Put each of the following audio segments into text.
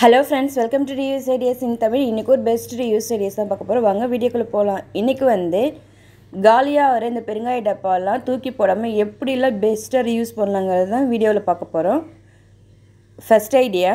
hello friends welcome to reuse ideas in Tamil இன்றைக்கி ஒரு best reuse ideas தான் பார்க்க போகிறோம் வாங்க வீடியோக்குள்ளே போகலாம் இன்றைக்கி வந்து காலியாக வர இந்த பெருங்காய டப்பாலாம் தூக்கி போடாமல் எப்படிலாம் பெஸ்ட்டாக ரியூஸ் பண்ணலாங்கிறது தான் வீடியோவில் பார்க்க போகிறோம் ஃபஸ்ட் ஐடியா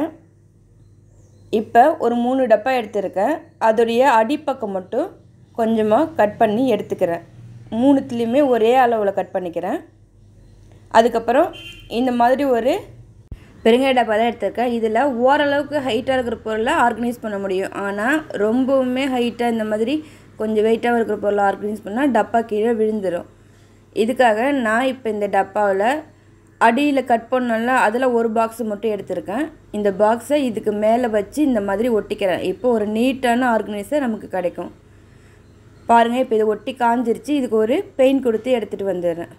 இப்போ ஒரு மூணு டப்பா எடுத்திருக்கேன் அதோடைய அடிப்பக்கம் மட்டும் கொஞ்சமாக கட் பண்ணி எடுத்துக்கிறேன் மூணுத்துலேயுமே ஒரே அளவில் கட் பண்ணிக்கிறேன் அதுக்கப்புறம் இந்த மாதிரி ஒரு பெருங்காய டப்பா தான் எடுத்திருக்கேன் இதில் ஓரளவுக்கு ஹைட்டாக இருக்கிற பொருளை ஆர்கனைஸ் பண்ண முடியும் ஆனால் ரொம்பவுமே ஹைட்டாக இந்த மாதிரி கொஞ்சம் வெயிட்டாக இருக்கிற பொருளை ஆர்கனைஸ் பண்ணால் டப்பா கீழே விழுந்துடும் இதுக்காக நான் இப்போ இந்த டப்பாவில் அடியில் கட் பண்ணோம்ல அதில் ஒரு பாக்ஸ் மட்டும் எடுத்திருக்கேன் இந்த பாக்ஸை இதுக்கு மேலே வச்சு இந்த மாதிரி ஒட்டிக்கிறேன் இப்போ ஒரு நீட்டான ஆர்கனைஸர் நமக்கு கிடைக்கும் பாருங்கள் இப்போ இது ஒட்டி காஞ்சிருச்சு இதுக்கு ஒரு பெயிண்ட் கொடுத்து எடுத்துகிட்டு வந்துடுறேன்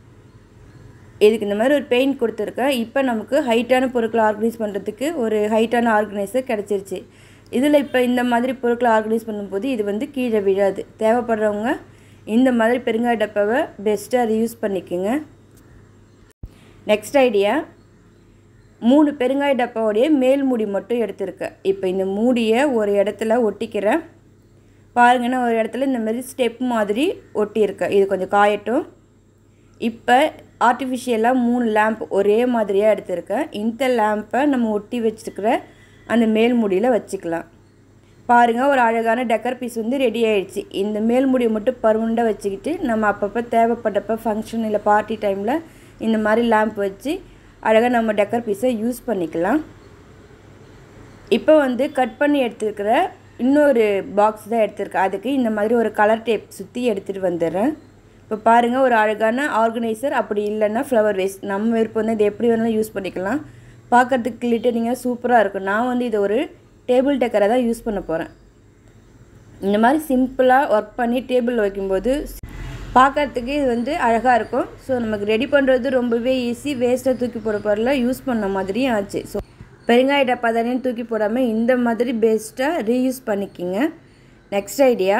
இதுக்கு இந்த மாதிரி ஒரு பெயிண்ட் கொடுத்துருக்கேன் இப்போ நமக்கு ஹைட்டான பொருட்களை ஆர்கனைஸ் பண்ணுறதுக்கு ஒரு ஹைட்டான ஆர்கனைசர் கிடச்சிருச்சு இதில் இப்போ இந்த மாதிரி பொருட்களை ஆர்கனைஸ் பண்ணும்போது இது வந்து கீழே விழாது தேவைப்படுறவங்க இந்த மாதிரி பெருங்காய டப்பாவை பெஸ்ட்டாக ரியூஸ் பண்ணிக்கோங்க நெக்ஸ்ட் ஐடியா மூணு பெருங்காய டப்பாவுடைய மேல் மூடி மட்டும் எடுத்திருக்கேன் இப்போ இந்த மூடியை ஒரு இடத்துல ஒட்டிக்கிறேன் பாருங்கன்னா ஒரு இடத்துல இந்த மாதிரி ஸ்டெப் மாதிரி ஒட்டியிருக்கேன் இது கொஞ்சம் காயட்டும் இப்போ ஆர்டிஃபிஷியலாக மூணு லேம்ப் ஒரே மாதிரியாக எடுத்திருக்கேன் இந்த லேம்பை நம்ம ஒட்டி வச்சுருக்கிற அந்த மேல் முடியில் வச்சுக்கலாம் பாருங்கள் ஒரு அழகான டெக்கர் பீஸ் வந்து ரெடி ஆயிடுச்சு இந்த மேல் முடியை மட்டும் பருவண்டாக வச்சுக்கிட்டு நம்ம அப்பப்போ தேவைப்பட்டப்போ ஃபங்க்ஷன் இல்லை பார்ட்டி டைமில் இந்த மாதிரி லேம்ப் வச்சு அழகாக நம்ம டெக்கர் பீஸை யூஸ் பண்ணிக்கலாம் இப்போ வந்து கட் பண்ணி எடுத்துருக்கிற இன்னொரு பாக்ஸ் தான் எடுத்திருக்கேன் அதுக்கு இந்த மாதிரி ஒரு கலர் டேப் சுற்றி எடுத்துகிட்டு வந்துடுறேன் இப்போ பாருங்கள் ஒரு அழகான ஆர்கனைசர் அப்படி இல்லைன்னா ஃப்ளவர் வேஸ்ட் நம்ம விருப்பம் வந்து இது எப்படி வேணாலும் யூஸ் பண்ணிக்கலாம் பார்க்குறதுக்கு கிளிட்டரிங்காக சூப்பராக இருக்கும் நான் வந்து இதை ஒரு டேபிள் டெக்கரை தான் யூஸ் பண்ண போகிறேன் இந்த மாதிரி சிம்பிளாக ஒர்க் பண்ணி டேபிளில் வைக்கும்போது பார்க்குறதுக்கு இது வந்து அழகாக இருக்கும் ஸோ நமக்கு ரெடி பண்ணுறது ரொம்பவே ஈஸி வேஸ்ட்டாக தூக்கி போட பொருளை யூஸ் பண்ண மாதிரியும் ஆச்சு ஸோ பெருங்காய டப்பா தானே தூக்கி போடாமல் இந்த மாதிரி பெஸ்ட்டாக ரீயூஸ் பண்ணிக்கிங்க நெக்ஸ்ட் ஐடியா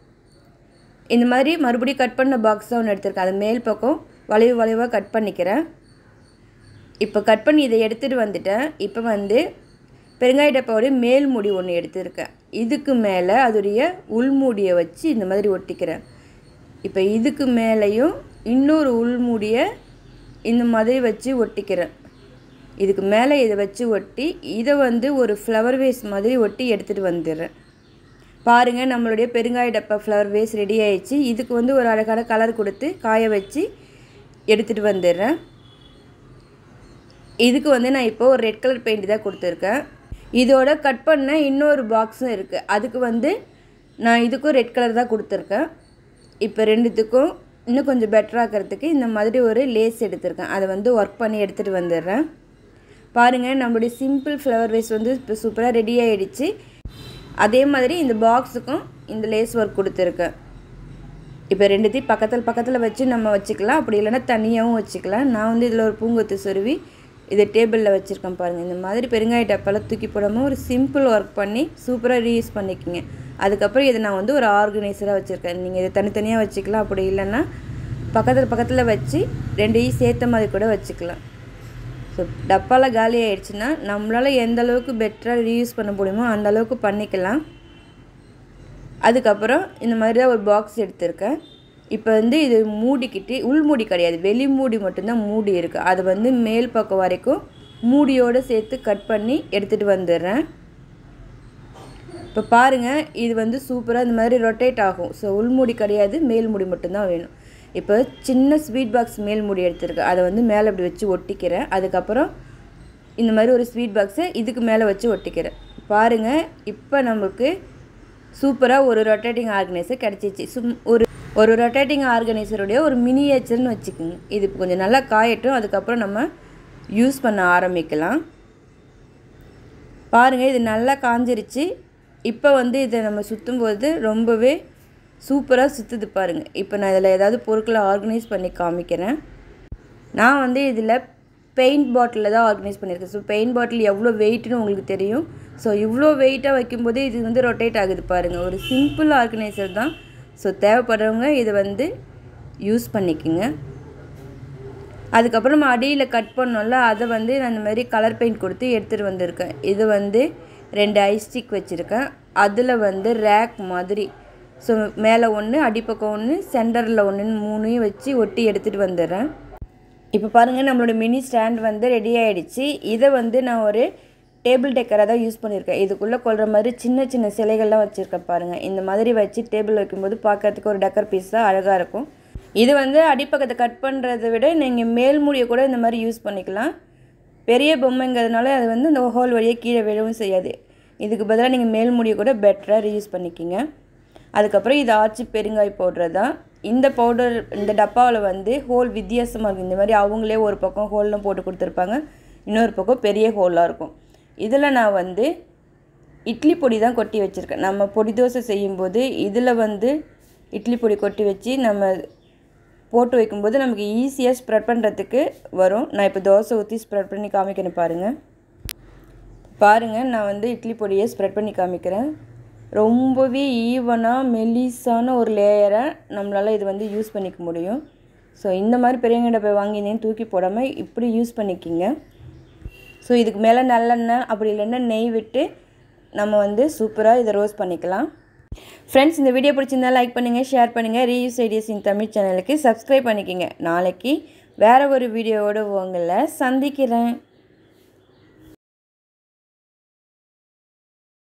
இந்த மாதிரி மறுபடியும் கட் பண்ண பாக்ஸ் தான் ஒன்று எடுத்திருக்கேன் அது மேல் பக்கம் வளைவு வளைவாக கட் பண்ணிக்கிறேன் இப்போ கட் பண்ணி இதை எடுத்துகிட்டு வந்துட்டேன் இப்போ வந்து பெருங்காய டப்பாவோடைய மேல் மூடி ஒன்று எடுத்திருக்கேன் இதுக்கு மேலே அதோடைய உள்மூடியை வச்சு இந்த மாதிரி ஒட்டிக்கிறேன் இப்போ இதுக்கு மேலேயும் இன்னொரு உள்மூடியை இந்த மாதிரி வச்சு ஒட்டிக்கிறேன் இதுக்கு மேலே இதை வச்சு ஒட்டி இதை வந்து ஒரு ஃப்ளவர் வேஸ் மாதிரி ஒட்டி எடுத்துகிட்டு வந்துடுறேன் பாருங்கள் நம்மளுடைய பெருங்காய டப்பா ஃப்ளவர் வேஸ் ரெடி ஆயிடுச்சு இதுக்கு வந்து ஒரு அழகான கலர் கொடுத்து காய வச்சு எடுத்துகிட்டு வந்துடுறேன் இதுக்கு வந்து நான் இப்போ ஒரு ரெட் கலர் பெயிண்ட் தான் கொடுத்துருக்கேன் இதோட கட் பண்ண இன்னொரு பாக்ஸும் இருக்குது அதுக்கு வந்து நான் இதுக்கும் ரெட் கலர் தான் கொடுத்துருக்கேன் இப்போ ரெண்டுத்துக்கும் இன்னும் கொஞ்சம் பெட்டராக்கிறதுக்கு இந்த மாதிரி ஒரு லேஸ் எடுத்திருக்கேன் அதை வந்து ஒர்க் பண்ணி எடுத்துகிட்டு வந்துடுறேன் பாருங்கள் நம்மளுடைய சிம்பிள் ஃப்ளவர் வேஸ் வந்து இப்போ சூப்பராக ரெடி ஆகிடுச்சு அதே மாதிரி இந்த பாக்ஸுக்கும் இந்த லேஸ் ஒர்க் கொடுத்துருக்கேன் இப்போ ரெண்டுத்தையும் பக்கத்தில் பக்கத்தில் வச்சு நம்ம வச்சுக்கலாம் அப்படி இல்லைன்னா தனியாகவும் வச்சுக்கலாம் நான் வந்து இதில் ஒரு பூங்கொத்து சொருவி இதை டேபிளில் வச்சுருக்கேன் பாருங்கள் இந்த மாதிரி பெருங்காய டப்பாலாம் தூக்கி போடாமல் ஒரு சிம்பிள் ஒர்க் பண்ணி சூப்பராக ரீயூஸ் பண்ணிக்கோங்க அதுக்கப்புறம் இதை நான் வந்து ஒரு ஆர்கனைசராக வச்சுருக்கேன் நீங்கள் இதை தனித்தனியாக வச்சுக்கலாம் அப்படி இல்லைன்னா பக்கத்தில் பக்கத்தில் வச்சு ரெண்டையும் சேர்த்த மாதிரி கூட வச்சுக்கலாம் ஸோ டப்பாலாம் காலி ஆயிடுச்சுன்னா நம்மளால் எந்த அளவுக்கு பெட்டராக ரீயூஸ் பண்ண முடியுமோ அந்த அளவுக்கு பண்ணிக்கலாம் அதுக்கப்புறம் இந்த மாதிரி தான் ஒரு பாக்ஸ் எடுத்திருக்கேன் இப்போ வந்து இது மூடிக்கிட்டு உள் மூடி கிடையாது வெளி மூடி மட்டும்தான் மூடி இருக்குது அது வந்து மேல் பக்கம் வரைக்கும் மூடியோடு சேர்த்து கட் பண்ணி எடுத்துகிட்டு வந்துடுறேன் இப்போ பாருங்கள் இது வந்து சூப்பராக இந்த மாதிரி ரொட்டேட் ஆகும் ஸோ உள்மூடி கிடையாது மேல் மூடி மட்டும்தான் வேணும் இப்போ சின்ன ஸ்வீட் பாக்ஸ் மேல் மூடி எடுத்திருக்கேன் அதை வந்து மேலே இப்படி வச்சு ஒட்டிக்கிறேன் அதுக்கப்புறம் இந்த மாதிரி ஒரு ஸ்வீட் பாக்ஸை இதுக்கு மேலே வச்சு ஒட்டிக்கிறேன் பாருங்கள் இப்போ நமக்கு சூப்பராக ஒரு ரொட்டேட்டிங் ஆர்கனைசர் கிடச்சிச்சு சும் ஒரு ஒரு ரொட்டேட்டிங் ஆர்கனைசருடைய ஒரு மினியேச்சர்னு வச்சுக்கோங்க இது கொஞ்சம் நல்லா காயட்டும் அதுக்கப்புறம் நம்ம யூஸ் பண்ண ஆரம்பிக்கலாம் பாருங்கள் இது நல்லா காஞ்சிருச்சு இப்போ வந்து இதை நம்ம சுற்றும் போது ரொம்பவே சூப்பராக சுற்றுது பாருங்கள் இப்போ நான் இதில் ஏதாவது பொருட்களை ஆர்கனைஸ் பண்ணி காமிக்கிறேன் நான் வந்து இதில் பெயிண்ட் பாட்டிலில் தான் ஆர்கனைஸ் பண்ணியிருக்கேன் ஸோ பெயிண்ட் பாட்டில் எவ்வளோ வெயிட்னு உங்களுக்கு தெரியும் ஸோ இவ்வளோ வெயிட்டாக வைக்கும்போது இது வந்து ரொட்டேட் ஆகுது பாருங்கள் ஒரு சிம்பிள் ஆர்கனைசர் தான் ஸோ தேவைப்படுறவங்க இதை வந்து யூஸ் பண்ணிக்கோங்க அதுக்கப்புறம் நம்ம அடியில் கட் பண்ணோம்ல அதை வந்து நான் இந்த மாதிரி கலர் பெயிண்ட் கொடுத்து எடுத்துகிட்டு வந்திருக்கேன் இது வந்து ரெண்டு ஐஸ்டிக் வச்சுருக்கேன் அதில் வந்து ரேக் மாதிரி ஸோ மேலே ஒன்று அடிப்பக்கம் ஒன்று சென்டரில் ஒன்றுன்னு மூணையும் வச்சு ஒட்டி எடுத்துகிட்டு வந்துடுறேன் இப்போ பாருங்கள் நம்மளோட மினி ஸ்டாண்ட் வந்து ரெடி ஆகிடுச்சு இதை வந்து நான் ஒரு டேபிள் டெக்கராக தான் யூஸ் பண்ணியிருக்கேன் இதுக்குள்ளே கொள்கிற மாதிரி சின்ன சின்ன சிலைகள்லாம் வச்சுருக்கேன் பாருங்கள் இந்த மாதிரி வச்சு டேபிள் வைக்கும்போது பார்க்கறதுக்கு ஒரு டெக்கர் பீஸாக அழகாக இருக்கும் இது வந்து அடிப்பக்கத்தை கட் பண்ணுறதை விட நீங்கள் மேல் மூடியை கூட இந்த மாதிரி யூஸ் பண்ணிக்கலாம் பெரிய பொம்மைங்கிறதுனால அது வந்து இந்த ஹோல் வழியாக கீழே விழவும் செய்யாது இதுக்கு பதிலாக நீங்கள் மேல் மூடியை கூட பெட்டராக ரீயூஸ் பண்ணிக்கிங்க அதுக்கப்புறம் இது ஆச்சி பெருங்காய் பவுடர் தான் இந்த பவுடர் இந்த டப்பாவில் வந்து ஹோல் வித்தியாசமாக இருக்கும் இந்த மாதிரி அவங்களே ஒரு பக்கம் ஹோல்லாம் போட்டு கொடுத்துருப்பாங்க இன்னொரு பக்கம் பெரிய ஹோலாக இருக்கும் இதில் நான் வந்து இட்லி பொடி தான் கொட்டி வச்சுருக்கேன் நம்ம பொடி தோசை செய்யும்போது இதில் வந்து இட்லி பொடி கொட்டி வச்சு நம்ம போட்டு வைக்கும்போது நமக்கு ஈஸியாக ஸ்ப்ரெட் பண்ணுறதுக்கு வரும் நான் இப்போ தோசை ஊற்றி ஸ்ப்ரெட் பண்ணி காமிக்கிறேன் பாருங்கள் பாருங்கள் நான் வந்து இட்லி பொடியை ஸ்ப்ரெட் பண்ணி காமிக்கிறேன் ரொம்பவே ஈவனாக மெலிசான ஒரு லேயரை நம்மளால் இது வந்து யூஸ் பண்ணிக்க முடியும் ஸோ இந்த மாதிரி பெரியவங்க டப்பை வாங்கினேன்னு தூக்கி போடாமல் இப்படி யூஸ் பண்ணிக்கிங்க ஸோ இதுக்கு மேலே நல்லெண்ணெய் அப்படி இல்லைன்னா நெய் விட்டு நம்ம வந்து சூப்பராக இதை ரோஸ்ட் பண்ணிக்கலாம் ஃப்ரெண்ட்ஸ் இந்த வீடியோ பிடிச்சிருந்தா லைக் பண்ணுங்கள் ஷேர் பண்ணுங்கள் ரீயூஸ் ஐடியாஸ் இன் தமிழ் சேனலுக்கு சப்ஸ்கிரைப் பண்ணிக்கோங்க நாளைக்கு வேறு ஒரு வீடியோவோட உங்களை சந்திக்கிறேன்